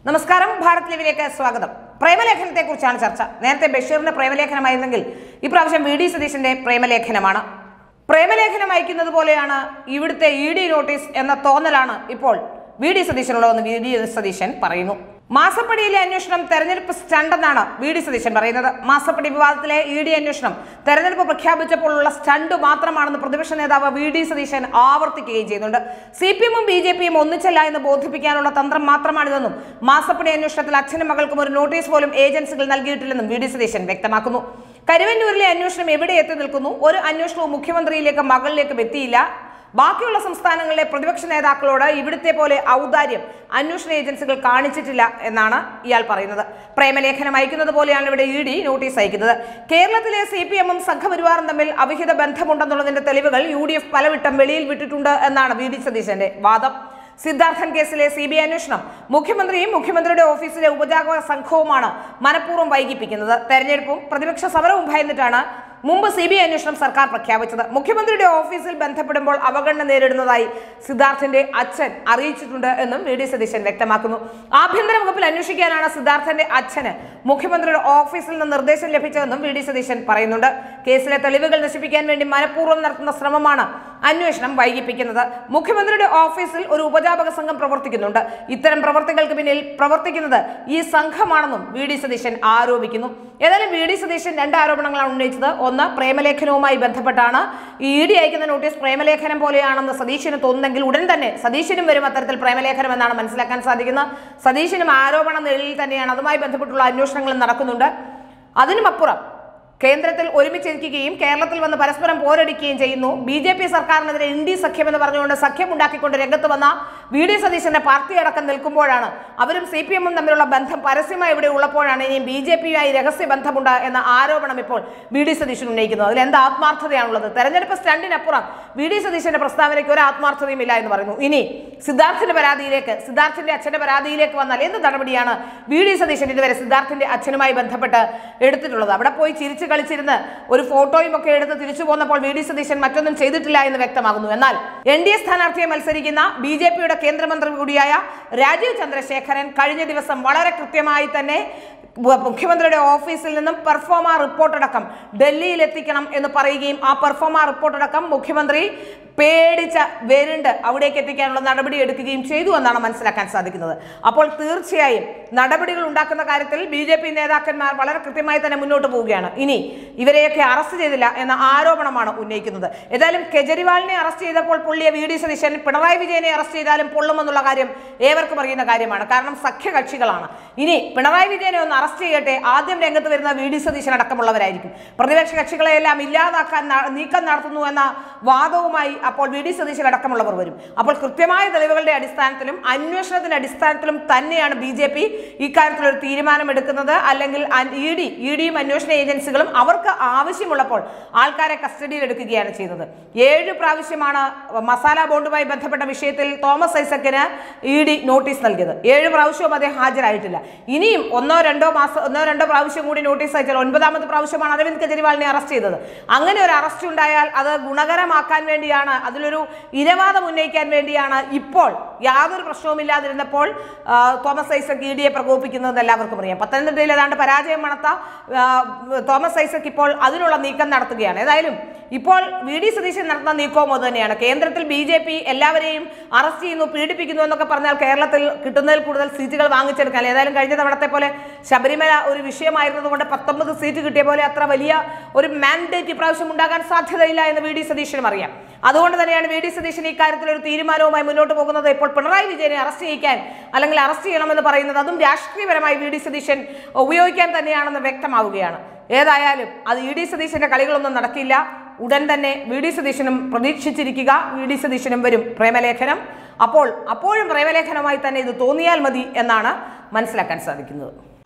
നമസ്കാരം ഭാരത് ലീവിലേക്ക് സ്വാഗതം പ്രേമലേഖനത്തെ കുറിച്ചാണ് ചർച്ച നേരത്തെ ബഷീറിന്റെ പ്രേമലേഖനമായിരുന്നെങ്കിൽ ഇപ്രാവശ്യം വി ഡി സതീശന്റെ പ്രേമലേഖനമാണ് പ്രേമലേഖനം അയക്കുന്നത് പോലെയാണ് ഇവിടുത്തെ ഇ ഡി നോട്ടീസ് എന്ന തോന്നലാണ് ഇപ്പോൾ വി ഡി സതീശനുള്ളതെന്ന് വി ഡി സതീശൻ പറയുന്നു മാസപ്പടിയിലെ അന്വേഷണം തെരഞ്ഞെടുപ്പ് സ്റ്റണ്ടെന്നാണ് വി ഡി സതീശൻ പറയുന്നത് മാസപ്പടി വിവാദത്തിലെ ഇ ഡി അന്വേഷണം തെരഞ്ഞെടുപ്പ് പ്രഖ്യാപിച്ചപ്പോഴുള്ള സ്റ്റണ്ട് മാത്രമാണെന്ന് പ്രതിപക്ഷ നേതാവ് വി ഡി സതീശൻ ആവർത്തിക്കുകയും ചെയ്യുന്നുണ്ട് സി പി എമ്മും ബി ജെ പിയും ഒന്നിച്ചല്ല എന്ന് ബോധിപ്പിക്കാനുള്ള തന്ത്രം മാത്രമാണിതെന്നും മാസപ്പടി അന്വേഷണത്തിൽ അച്ഛനും മകൾക്കും ഒരു നോട്ടീസ് പോലും ഏജൻസികൾ നൽകിയിട്ടില്ലെന്നും വി ഡി സതീശൻ വ്യക്തമാക്കുന്നു കരുവന്നൂരിലെ അന്വേഷണം എവിടെ എത്തി നിൽക്കുന്നു ഒരു അന്വേഷണവും മുഖ്യമന്ത്രിയിലേക്ക് മകളിലേക്കും എത്തിയില്ല ബാക്കിയുള്ള സംസ്ഥാനങ്ങളിലെ പ്രതിപക്ഷ നേതാക്കളോട് ഇവിടുത്തെ പോലെ ഔദാര്യം അന്വേഷണ ഏജൻസികൾ കാണിച്ചിട്ടില്ല എന്നാണ് ഇയാൾ പറയുന്നത് പ്രേമലേഖനം അയക്കുന്നത് പോലെയാണ് ഇവിടെ ഇ ഡി നോട്ടീസ് അയക്കുന്നത് കേരളത്തിലെ സി പി എമ്മും സംഘപരിവാറും തമ്മിൽ അവിഹിത ബന്ധമുണ്ടെന്നുള്ളതിന്റെ തെളിവുകൾ യു ഡി എഫ് പലവട്ടം വെളിയിൽ വിട്ടിട്ടുണ്ട് എന്നാണ് വി ഡി സതീശന്റെ വാദം സിദ്ധാർത്ഥൻ കേസിലെ സി ബി ഐ അന്വേഷണം മുഖ്യമന്ത്രിയും മുഖ്യമന്ത്രിയുടെ ഓഫീസിലെ ഉപജാപക സംഘവുമാണ് മനഃപൂർവ്വം വൈകിപ്പിക്കുന്നത് തെരഞ്ഞെടുപ്പും പ്രതിപക്ഷ സമരവും ഭയന്നിട്ടാണ് മുമ്പ് സി ബി ഐ അന്വേഷണം സർക്കാർ പ്രഖ്യാപിച്ചത് മുഖ്യമന്ത്രിയുടെ ഓഫീസിൽ ബന്ധപ്പെടുമ്പോൾ അവഗണന നേരിടുന്നതായി സിദ്ധാർത്ഥന്റെ അച്ഛൻ അറിയിച്ചിട്ടുണ്ട് എന്നും വി ഡി സതീശൻ വ്യക്തമാക്കുന്നു ആഭ്യന്തര വകുപ്പിൽ അന്വേഷിക്കാനാണ് സിദ്ധാർത്ഥന്റെ അച്ഛന് മുഖ്യമന്ത്രിയുടെ ഓഫീസിൽ നിന്ന് നിർദ്ദേശം ലഭിച്ചതെന്നും വി ഡി സതീശൻ പറയുന്നുണ്ട് കേസിലെ തെളിവുകൾ നശിപ്പിക്കാൻ വേണ്ടി മനഃപൂർവ്വം നടത്തുന്ന ശ്രമമാണ് അന്വേഷണം വൈകിപ്പിക്കുന്നത് മുഖ്യമന്ത്രിയുടെ ഓഫീസിൽ ഒരു ഉപജാപക സംഘം പ്രവർത്തിക്കുന്നുണ്ട് ഇത്തരം പ്രവർത്തികൾക്ക് പിന്നിൽ പ്രവർത്തിക്കുന്നത് ഈ സംഘമാണെന്നും വി ഡി സതീശൻ ആരോപിക്കുന്നു ഏതായാലും വി ഡി സതീശൻ രണ്ട് ആരോപണങ്ങളാണ് ഉന്നയിച്ചത് ഒന്ന് പ്രേമലേഖനവുമായി ബന്ധപ്പെട്ടാണ് ഈ ഇ ഡി അയക്കുന്ന നോട്ടീസ് പ്രേമലേഖനം പോലെയാണെന്ന് സതീശന് തോന്നുന്നെങ്കിൽ ഉടൻ തന്നെ സതീശനും വരും അത്തരത്തിൽ പ്രേമലേഖനം എന്നാണ് മനസ്സിലാക്കാൻ സാധിക്കുന്നത് സതീശനും ആരോപണ നിഴലിൽ തന്നെയാണ് അതുമായി ബന്ധപ്പെട്ടുള്ള അന്വേഷണങ്ങൾ നടക്കുന്നുണ്ട് അതിനുമപ്പുറം കേന്ദ്രത്തിൽ ഒരുമിച്ചിരിക്കുകയും കേരളത്തിൽ വന്ന് പരസ്പരം പോരടിക്കുകയും ചെയ്യുന്നു ബി ജെ പി സർക്കാരിനെതിരെ ഇന്ത്യ സഖ്യമെന്ന് പറഞ്ഞുകൊണ്ട് സഖ്യമുണ്ടാക്കിക്കൊണ്ട് രംഗത്ത് വന്ന വി ഡി സതീശന്റെ പാർട്ടി അടക്കം നിൽക്കുമ്പോഴാണ് അവരും സി പി എമ്മും തമ്മിലുള്ള ബന്ധം പരസ്യമായി ഇവിടെ ഉള്ളപ്പോഴാണ് ഇനിയും ബി ജെ പിയുമായി രഹസ്യ ബന്ധമുണ്ട് എന്ന ആരോപണം ഇപ്പോൾ വി ഡി സതീശൻ ഉന്നയിക്കുന്നത് അതിൽ എന്ത് ആത്മാർത്ഥതയാണുള്ളത് തെരഞ്ഞെടുപ്പ് സ്റ്റണ്ടിനപ്പുറം വി ഡി സതീശന്റെ പ്രസ്താവനയ്ക്ക് ഒരു ആത്മാർത്ഥതയും ഇല്ല എന്ന് പറയുന്നു ഇനി സിദ്ധാർത്ഥിന്റെ പരാതിയിലേക്ക് സിദ്ധാർത്ഥിന്റെ അച്ഛന്റെ പരാതിയിലേക്ക് വന്നാൽ എന്ത് നടപടിയാണ് വി ഡി സതീശൻ ഇതുവരെ സിദ്ധാർത്ഥിന്റെ അച്ഛനുമായി ബന്ധപ്പെട്ട് എടുത്തിട്ടുള്ളത് അവിടെ പോയി ചിരിച്ച് കളിച്ചിരുന്ന് ഒരു ഫോട്ടോയും ഒക്കെ എടുത്ത് തിരിച്ചു പോന്നപ്പോൾ വി ഡി സതീശൻ മറ്റൊന്നും ചെയ്തിട്ടില്ല എന്ന് വ്യക്തമാകുന്നു എന്നാൽ എൻ ഡി എ സ്ഥാനാർത്ഥിയെ മത്സരിക്കുന്ന ബി ജെ പിയുടെ കേന്ദ്രമന്ത്രി കൂടിയായ രാജീവ് ചന്ദ്രശേഖരൻ കഴിഞ്ഞ ദിവസം വളരെ കൃത്യമായി തന്നെ വ- മുഖ്യമന്ത്രിയുടെ ഓഫീസിൽ നിന്നും പെർഫോമ റിപ്പോർട്ട് അടക്കം ഡൽഹിയിൽ എത്തിക്കണം എന്ന് പറയുകയും ആ പെർഫോമ റിപ്പോർട്ട് അടക്കം മുഖ്യമന്ത്രി പേടിച്ച വരുണ്ട് അവിടേക്ക് എത്തിക്കാനുള്ള നടപടി എടുക്കുകയും ചെയ്തു എന്നാണ് മനസ്സിലാക്കാൻ സാധിക്കുന്നത് അപ്പോൾ തീർച്ചയായും നടപടികൾ ഉണ്ടാക്കുന്ന കാര്യത്തിൽ ബി ജെ പി നേതാക്കന്മാർ വളരെ കൃത്യമായി തന്നെ മുന്നോട്ട് പോവുകയാണ് ഇനി ഇവരെയൊക്കെ അറസ്റ്റ് ചെയ്തില്ല എന്ന ആരോപണമാണ് ഉന്നയിക്കുന്നത് ഏതായാലും കെജ്രിവാളിനെ അറസ്റ്റ് ചെയ്തപ്പോൾ പൊള്ളിയ വി ഡി സതീശൻ പിണറായി വിജയനെ അറസ്റ്റ് ചെയ്താലും പൊള്ളുമെന്നുള്ള കാര്യം ഏവർക്കും അറിയുന്ന കാര്യമാണ് കാരണം സഖ്യകക്ഷികളാണ് ഇനി പിണറായി വിജയനെ ഒന്ന് അറസ്റ്റ് ചെയ്യട്ടെ ആദ്യം രംഗത്ത് വരുന്ന വി ഡി സതീശൻ അടക്കമുള്ളവരായിരിക്കും പ്രതിപക്ഷ കക്ഷികളെയെല്ലാം ഇല്ലാതാക്കാൻ ന- നീക്കം നടത്തുന്നു എന്ന വാദവുമായി അപ്പോൾ വി ഡി സതീശൻ അടക്കമുള്ളവർ വരും അപ്പോൾ കൃത്യമായ തെളിവുകളുടെ അടിസ്ഥാനത്തിലും അന്വേഷണത്തിന്റെ അടിസ്ഥാനത്തിലും തന്നെയാണ് ബി ജെ പി ഇക്കാര്യത്തിൽ ഒരു തീരുമാനമെടുക്കുന്നത് അല്ലെങ്കിൽ ഇ ഡി ഇ ഡിയും അന്വേഷണ ഏജൻസികളും അവർക്ക് ആവശ്യമുള്ളപ്പോൾ ആൾക്കാരെ കസ്റ്റഡിയിൽ എടുക്കുകയാണ് ചെയ്യുന്നത് ഏഴ് പ്രാവശ്യമാണ് മസാല ബോണ്ടുമായി ബന്ധപ്പെട്ട വിഷയത്തിൽ തോമസ് ഐസക്കിന് ഇ ഡി നോട്ടീസ് നൽകിയത് ഏഴ് പ്രാവശ്യവും അദ്ദേഹം ഹാജരായിട്ടില്ല ഇനിയും ഒന്നോ രണ്ടോ മാസം ഒന്നോ രണ്ടോ പ്രാവശ്യം കൂടി നോട്ടീസ് അയച്ചാൽ ഒൻപതാമത് പ്രാവശ്യമാണ് അരവിന്ദ് കെജ്രിവാളിനെ അറസ്റ്റ് ചെയ്തത് അങ്ങനെ ഒരു അറസ്റ്റ് ഉണ്ടായാൽ അത് ഗുണകരമാക്കാൻ വേണ്ടിയാണ് അതിലൊരു ഇരവാദം ഉന്നയിക്കാൻ വേണ്ടിയാണ് ഇപ്പോൾ യാതൊരു പ്രശ്നവുമില്ലാതിരുന്നപ്പോൾ ആ, തോമസ് ഐസക് ഇ ഡിയെ പ്രകോപിക്കുന്നത് എല്ലാവർക്കും അറിയാം പത്തനംതിട്ടയിൽ ഏതാണ്ട് പരാജയം മണത്ത ആ, തോമസ് ഐസക് ഇപ്പോൾ അതിനുള്ള നീക്കം നടത്തുകയാണ് ഏതായാലും ഇപ്പോൾ വി ഡി സതീശൻ നടത്തുന്ന നീക്കവും അത് തന്നെയാണ് കേന്ദ്രത്തിൽ ബി ജെ പി എല്ലാവരെയും അറസ്റ്റ് ചെയ്യുന്നു പീഡിപ്പിക്കുന്നു എന്നൊക്കെ പറഞ്ഞാൽ കേരളത്തിൽ കിട്ടുന്നതിൽ കൂടുതൽ സീറ്റുകൾ വാങ്ങിച്ചെടുക്കാൻ ഏതായാലും കഴിഞ്ഞ തവണത്തെ പോലെ ശബരിമല ഒരു വിഷയമായിരുന്നതുകൊണ്ട് പത്തൊമ്പത് സീറ്റ് കിട്ടിയ പോലെ അത്ര വലിയ ഒരു മാൻഡേറ്റ് ഇപ്രാവശ്യം ഉണ്ടാകാൻ സാധ്യതയില്ല എന്ന് വി ഡി സതീശനും അറിയാം അതുകൊണ്ട് തന്നെയാണ് വി ഡി സതീശൻ ഇക്കാര്യത്തിൽ ഒരു തീരുമാനവുമായി മുന്നോട്ട് പോകുന്നത് ഇപ്പോൾ പിണറായി വിജയനെ അറസ്റ്റ് ചെയ്യിക്കാൻ അല്ലെങ്കിൽ അറസ്റ്റ് ചെയ്യണമെന്ന് പറയുന്നത് അതും രാഷ്ട്രീയപരമായി വി ഡി സതീശൻ ഉപയോഗിക്കാൻ തന്നെയാണെന്ന് വ്യക്തമാവുകയാണ് ഏതായാലും അത് ഇ ഡി സതീശന്റെ കളികളൊന്നും നടക്കില്ല ഉടൻ തന്നെ വി ഡി സതീശനും പ്രതീക്ഷിച്ചിരിക്കുക വി ഡി സതീശനും വരും പ്രേമലേഖനം അപ്പോൾ അപ്പോഴും പ്രേമലേഖനമായി തന്നെ ഇത് തോന്നിയാൽ മതി എന്നാണ് മനസ്സിലാക്കാൻ സാധിക്കുന്നത്